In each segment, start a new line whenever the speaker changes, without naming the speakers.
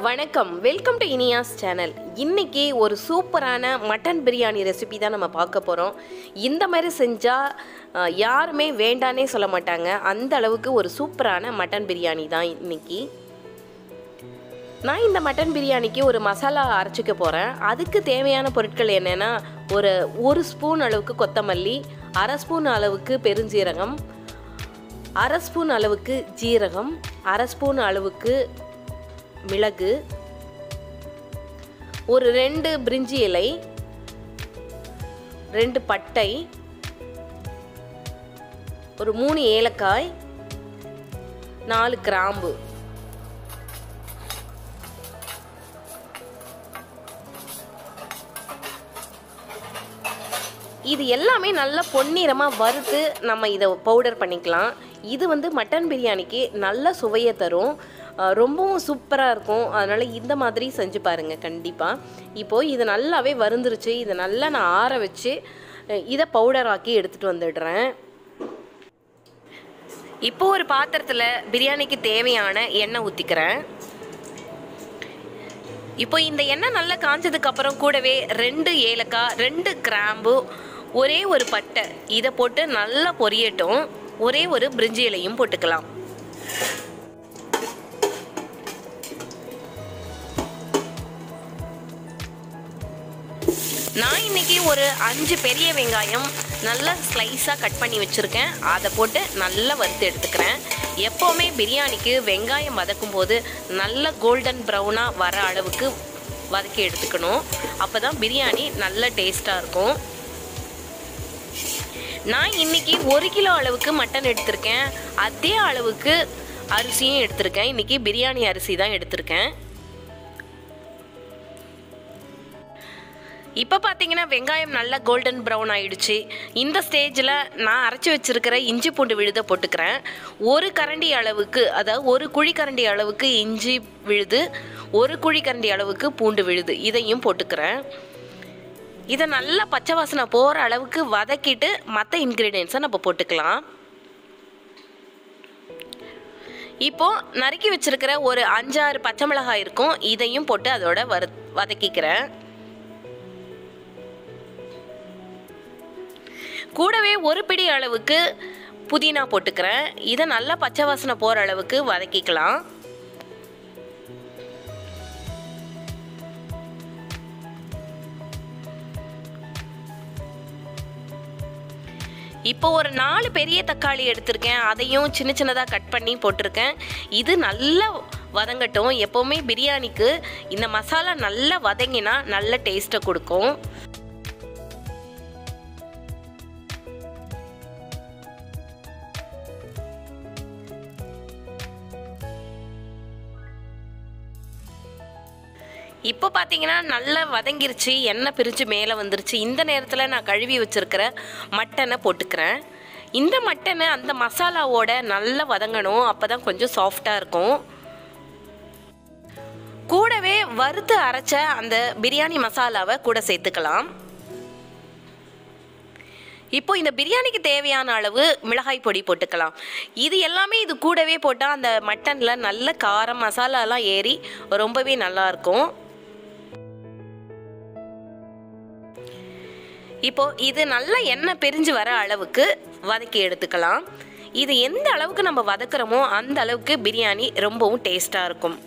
வணக்கம் welcome to Iniya's channel இன்னைக்கு ஒரு சூப்பரான மட்டன் பிரியாணி ரெசிபி தான் நம்ம பார்க்க போகிறோம் இந்த மாதிரி செஞ்சால் யாருமே வேண்டானே சொல்ல மாட்டாங்க அந்த அளவுக்கு ஒரு சூப்பரான மட்டன் பிரியாணி தான் இன்னைக்கு நான் இந்த மட்டன் பிரியாணிக்கு ஒரு மசாலா அரைச்சிக்க போகிறேன் அதுக்கு தேவையான பொருட்கள் என்னென்னா ஒரு ஒரு ஸ்பூன் அளவுக்கு கொத்தமல்லி அரை ஸ்பூன் அளவுக்கு பெருஞ்சீரகம் அரை ஸ்பூன் அளவுக்கு ஜீரகம் அரை ஸ்பூன் அளவுக்கு மிளகு ஒரு ரெண்டு பிரிஞ்சி இலை ரெண்டு பட்டை ஒரு மூணு ஏலக்காய் நாலு கிராம்பு இது எல்லாமே நல்லா பொன்னிறமாக வறுத்து நம்ம இதை பவுடர் பண்ணிக்கலாம் இது வந்து மட்டன் பிரியாணிக்கு நல்ல சுவையை தரும் அஹ் ரொம்பவும் சூப்பராக இருக்கும் அதனால் இந்த மாதிரி செஞ்சு பாருங்கள் கண்டிப்பாக இப்போது இது நல்லாவே வருந்துருச்சு இதை நல்லா நான் ஆற வச்சு அஹ் இதை பவுடர் ஆக்கி எடுத்துகிட்டு வந்துடுறேன் இப்போ ஒரு பாத்திரத்தில் பிரியாணிக்கு தேவையான எண்ணெய் ஊற்றிக்கிறேன் இப்போ இந்த எண்ணெய் நல்லா காஞ்சதுக்கு அப்புறம் கூடவே ரெண்டு ஏலக்காய் ரெண்டு கிராம்பு ஒரே ஒரு பட்டை இதை போட்டு நல்லா பொரியட்டும் ஒரே ஒரு பிரிஞ்சி இலையும் போட்டுக்கலாம் நான் இன்னைக்கு ஒரு அஞ்சு பெரிய வெங்காயம் நல்லா ஸ்லைஸாக கட் பண்ணி வச்சுருக்கேன் அதை போட்டு நல்லா வறுத்து எடுத்துக்கிறேன் எப்போவுமே பிரியாணிக்கு வெங்காயம் வதக்கும் போது நல்ல கோல்டன் ப்ரௌனாக வர அளவுக்கு வதக்கி எடுத்துக்கணும் அப்போ தான் பிரியாணி நல்ல டேஸ்ட்டாக இருக்கும் நான் இன்னைக்கு ஒரு கிலோ அளவுக்கு மட்டன் எடுத்திருக்கேன் அதே அளவுக்கு அரிசியும் எடுத்திருக்கேன் இன்னைக்கு பிரியாணி அரிசி தான் எடுத்திருக்கேன் இப்போ பார்த்தீங்கன்னா வெங்காயம் நல்லா கோல்டன் ப்ரௌன் ஆயிடுச்சு இந்த ஸ்டேஜில் நான் அரைச்சி வச்சிருக்கிற இஞ்சி பூண்டு விழுதை போட்டுக்கிறேன் ஒரு கரண்டி அளவுக்கு அதாவது ஒரு குழி கரண்டி அளவுக்கு இஞ்சி விழுது ஒரு குழி கரண்டி அளவுக்கு பூண்டு விழுது இதையும் போட்டுக்கிறேன் இதை நல்லா பச்சை வாசனை போகிற அளவுக்கு வதக்கிட்டு மற்ற இன்க்ரீடியன்ஸை நம்ம போட்டுக்கலாம் இப்போ நறுக்கி வச்சிருக்கிற ஒரு அஞ்சாறு பச்சை மிளகாய் இருக்கும் இதையும் போட்டு அதோட வறு வதக்கிக்கிறேன் கூடவே ஒரு பிடி அளவுக்கு புதினா போட்டுக்கிறேன் இதை நல்லா பச்சை வாசனை போகிற அளவுக்கு வதக்கிக்கலாம் இப்போ ஒரு நாலு பெரிய தக்காளி எடுத்திருக்கேன் அதையும் சின்ன சின்னதாக கட் பண்ணி போட்டிருக்கேன் இது நல்லா வதங்கட்டும் எப்போவுமே பிரியாணிக்கு இந்த மசாலா நல்லா வதங்கினா நல்ல டேஸ்ட்டை கொடுக்கும் இப்போ பார்த்தீங்கன்னா நல்லா வதங்கிருச்சு எண்ணெய் பிரித்து மேலே வந்துருச்சு இந்த நேரத்தில் நான் கழுவி வச்சுருக்கிற மட்டனை போட்டுக்கிறேன் இந்த மட்டனை அந்த மசாலாவோட நல்லா வதங்கணும் அப்போ தான் கொஞ்சம் சாஃப்டாக இருக்கும் கூடவே வறுத்து அரைச்ச அந்த பிரியாணி மசாலாவை கூட சேர்த்துக்கலாம் இப்போ இந்த பிரியாணிக்கு தேவையான அளவு மிளகாய் பொடி போட்டுக்கலாம் இது எல்லாமே இது கூடவே போட்டால் அந்த மட்டனில் நல்ல காரம் மசாலாலாம் ஏறி ரொம்பவே நல்லாயிருக்கும் இப்போ இது நல்ல எண்ணெய் பிரிஞ்சு வர அளவுக்கு வதக்கி எடுத்துக்கலாம் இது எந்த அளவுக்கு நம்ம வதக்குறோமோ அந்த அளவுக்கு பிரியாணி ரொம்பவும் டேஸ்டாக இருக்கும்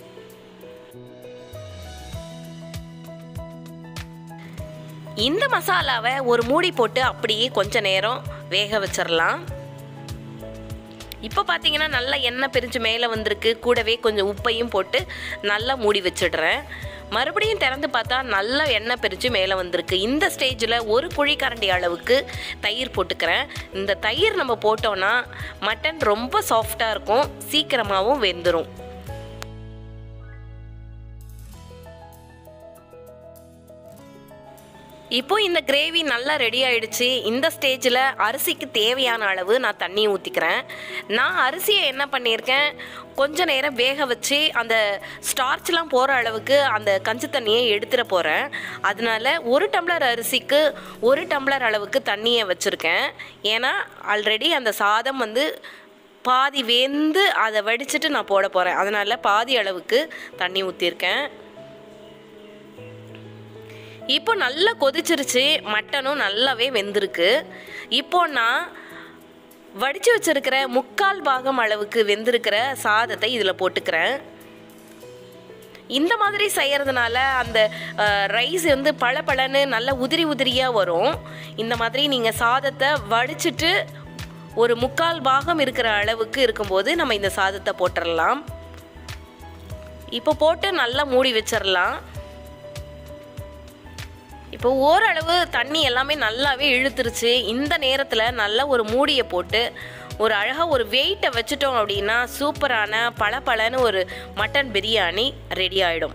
இந்த மசாலாவை ஒரு மூடி போட்டு அப்படியே கொஞ்ச நேரம் வேக வச்சிடலாம் இப்போ பார்த்தீங்கன்னா நல்லா எண்ணெய் பிரிஞ்சு மேலே வந்திருக்கு கூடவே கொஞ்சம் உப்பையும் போட்டு நல்லா மூடி வச்சிடுறேன் மறுபடியும் திறந்து பார்த்தா நல்லா எண்ணெய் பிரித்து மேலே வந்திருக்கு இந்த ஸ்டேஜில் ஒரு குழி கரண்டி அளவுக்கு தயிர் போட்டுக்கிறேன் இந்த தயிர் நம்ம போட்டோன்னா மட்டன் ரொம்ப சாஃப்டாக இருக்கும் சீக்கிரமாகவும் வெந்துடும் இப்போ இந்த கிரேவி நல்லா ரெடி ஆயிடுச்சு இந்த ஸ்டேஜில் அரிசிக்கு தேவையான அளவு நான் தண்ணி ஊற்றிக்கிறேன் நான் அரிசியை என்ன பண்ணியிருக்கேன் கொஞ்ச நேரம் வேக வச்சு அந்த ஸ்டார்ச்லாம் போகிற அளவுக்கு அந்த கஞ்சி தண்ணியை எடுத்துட போகிறேன் அதனால ஒரு டம்ளர் அரிசிக்கு ஒரு டம்ளர் அளவுக்கு தண்ணியை வச்சுருக்கேன் ஏன்னா ஆல்ரெடி அந்த சாதம் வந்து பாதி வெந்து அதை வடிச்சிட்டு நான் போட போகிறேன் அதனால் பாதி அளவுக்கு தண்ணி ஊற்றிருக்கேன் இப்போ நல்லா கொதிச்சிருச்சு மட்டனும் நல்லாவே வெந்திருக்கு இப்போ நான் வடித்து வச்சிருக்கிற முக்கால் பாகம் அளவுக்கு வெந்திருக்கிற சாதத்தை இதில் போட்டுக்கிறேன் இந்த மாதிரி செய்கிறதுனால அந்த ரைஸ் வந்து பளபளன்னு நல்ல உதிரி உதிரியாக வரும் இந்த மாதிரி நீங்கள் சாதத்தை வடிச்சிட்டு ஒரு முக்கால் பாகம் இருக்கிற அளவுக்கு இருக்கும்போது நம்ம இந்த சாதத்தை போட்டுடலாம் இப்போ போட்டு நல்லா மூடி வச்சிடலாம் இப்போ ஓரளவு தண்ணி எல்லாமே நல்லாவே இழுத்துருச்சு இந்த நேரத்தில் நல்ல ஒரு மூடியை போட்டு ஒரு அழகாக ஒரு வெயிட்டை வச்சுட்டோம் அப்படின்னா சூப்பரான பளபளன்னு ஒரு மட்டன் பிரியாணி ரெடி ஆகிடும்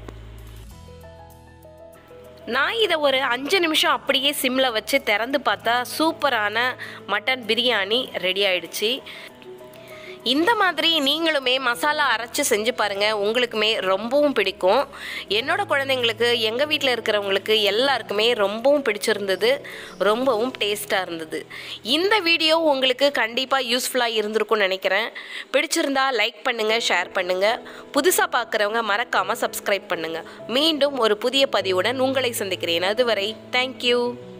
நான் இதை ஒரு அஞ்சு நிமிஷம் அப்படியே சிம்மில் வச்சு திறந்து பார்த்தா சூப்பரான மட்டன் பிரியாணி ரெடி ஆயிடுச்சு இந்த மாதிரி நீங்களுமே மசாலா அரைச்சி செஞ்சு பாருங்கள் உங்களுக்குமே ரொம்பவும் பிடிக்கும் என்னோட குழந்தைங்களுக்கு எங்கள் வீட்டில் இருக்கிறவங்களுக்கு எல்லாருக்குமே ரொம்பவும் பிடிச்சிருந்தது ரொம்பவும் டேஸ்ட்டாக இருந்தது இந்த வீடியோ உங்களுக்கு கண்டிப்பாக யூஸ்ஃபுல்லாக இருந்திருக்கும்னு நினைக்கிறேன் பிடிச்சிருந்தா லைக் பண்ணுங்கள் ஷேர் பண்ணுங்கள் புதுசாக பார்க்குறவங்க மறக்காமல் சப்ஸ்கிரைப் பண்ணுங்கள் மீண்டும் ஒரு புதிய பதிவுடன் உங்களை சந்திக்கிறேன் அதுவரை தேங்க்யூ